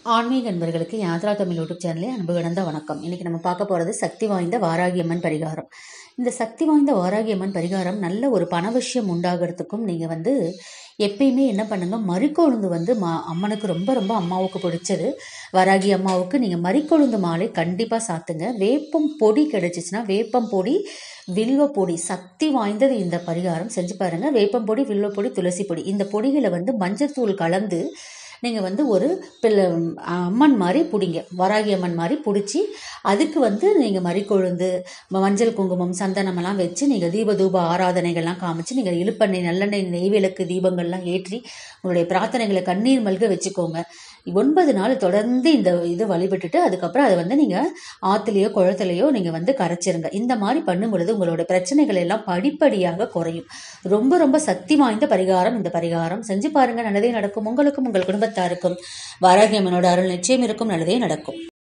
ஆன்மீக நண்பர்களுக்கு யாத்ரா தமிழ் யூடியூப் சேனலே அன்பு கிடந்த வணக்கம் இன்னைக்கு நம்ம பார்க்க போகிறது சக்தி வாய்ந்த வாராகியம்மன் பரிகாரம் இந்த சக்தி வாய்ந்த வாராகியம்மன் பரிகாரம் நல்ல ஒரு பணவசியம் உண்டாகிறதுக்கும் நீங்கள் வந்து எப்பயுமே என்ன பண்ணுங்க மறிக்கொழுந்து வந்து மா அம்மனுக்கு ரொம்ப ரொம்ப அம்மாவுக்கு பிடிச்சது வராகி அம்மாவுக்கு நீங்கள் மறிக்கொழுந்து மாலை கண்டிப்பாக சாத்துங்க வேப்பம் பொடி கிடைச்சிச்சுன்னா வேப்பம் பொடி வில்வ பொடி சக்தி வாய்ந்தது இந்த பரிகாரம் செஞ்சு பாருங்க வேப்பம் பொடி வில்வ பொடி துளசி பொடி இந்த பொடிகளை வந்து மஞ்சத்தூள் கலந்து நீங்கள் வந்து ஒரு பிள்ளை அம்மன் மாதிரி பிடிங்க வராகி அம்மன் மாதிரி பிடிச்சி அதுக்கு வந்து நீங்கள் மறிக்கொழுந்து ம- மஞ்சள் குங்குமம் சந்தனமெல்லாம் வச்சு நீங்கள் தீப தூப ஆராதனைகள்லாம் காமிச்சு நீங்கள் இழுப்பெண்ணெய் நல்லெண்ணெய் நெய் விளக்கு தீபங்கள்லாம் ஏற்றி உங்களுடைய பிரார்த்தனைகளை கண்ணீர் மல்க வச்சுக்கோங்க ஒன்பது நாள் தொடர்ந்து இந்த இது வழிபட்டுட்டு அதுக்கப்புறம் அதை வந்து நீங்கள் ஆற்றுலையோ குளத்துலையோ நீங்கள் வந்து கரைச்சிருங்க இந்த மாதிரி பண்ணும் பொழுது உங்களோட பிரச்சனைகள் எல்லாம் படிப்படியாக குறையும் ரொம்ப ரொம்ப சக்தி வாய்ந்த பரிகாரம் இந்த பரிகாரம் செஞ்சு பாருங்க நல்லதே நடக்கும் உங்களுக்கும் உங்கள் குடும்பத்தாருக்கும் வாராகி அம்மனோட அருள் நிச்சயம் இருக்கும் நல்லதே நடக்கும்